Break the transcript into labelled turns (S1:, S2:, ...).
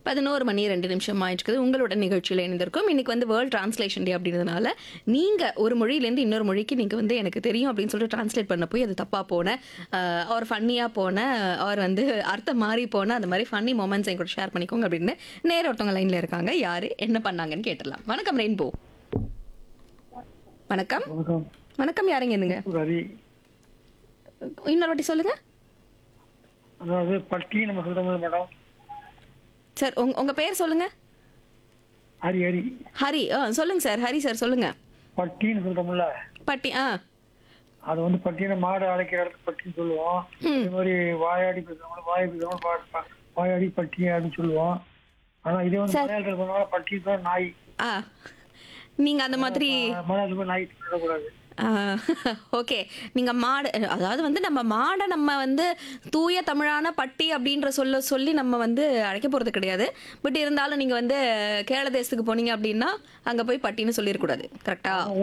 S1: பதினோரு மணி ரெண்டு நிமிஷம் ஆயிடுச்சுக்குது உங்களோட நிகழ்ச்சியில் இணைந்திருக்கும் இன்னைக்கு வந்து வேர்ல்ட் டிரான்ஸ்லேஷன் டே அப்படின்றதுனால நீங்கள் ஒரு மொழியிலேருந்து இன்னொரு மொழிக்கு நீங்கள் வந்து எனக்கு தெரியும் அப்படின்னு சொல்லிட்டு டிரான்ஸ்லேட் பண்ண போய் அது தப்பாக போன அவர் ஃபன்னியாக போன அவர் வந்து அர்த்தம் மாறி போன அந்த மாதிரி ஃபன்னி மூமெண்ட்ஸ் என் கூட ஷேர் பண்ணிக்கோங்க அப்படின்னு நேர ஒருத்தவங்க லைனில் இருக்காங்க யார் என்ன பண்ணாங்கன்னு கேட்டுடலாம் வணக்கம் ரெயின்போ வணக்கம்
S2: வணக்கம்
S1: வணக்கம் யாருங்க இருந்துங்க
S2: ரவி
S1: இன்னொரு வாட்டி சொல்லுங்க
S2: அதாவது பட்டி நம்ம சொல்றோம்ல மேடம்
S1: சார் உங்க உங்க பேர் சொல்லுங்க
S2: ஹரி ஹரி
S1: ஹரி ஆ சொல்லுங்க சார் ஹரி சார் சொல்லுங்க
S2: பட்டின்னு சொல்றோம்ல
S1: பட்டி ஆ
S2: அது வந்து பட்டின மாடு அழைக்கிற இடத்துக்கு பட்டின்னு சொல்லுவோம்
S1: ம்.
S2: இது மாதிரி வாயாடி பேசுறவங்க வாய் பேசுறவங்க பா- பா- வாயாடி பட்டி அப்படின்னு சொல்லுவோம் ஆனா இதே வந்து மலையாளத்தில் சொன்னால பட்டி தான் நாய்
S1: ஆ நீங்க அந்த மாதிரி
S2: மலையாளத்துக்கு நாய் சொல்லக்கூடாது
S1: ஓகே நீங்க மாடு அதாவது வந்து நம்ம மாடை நம்ம வந்து தூய தமிழான பட்டி அப்படின்ற சொல்ல சொல்லி நம்ம வந்து அழைக்க போறது கிடையாது பட் இருந்தாலும் நீங்க வந்து கேரள தேசத்துக்கு போனீங்க அப்படின்னா அங்க போய் பட்டின்னு சொல்லிடக்கூடாது கரெக்டா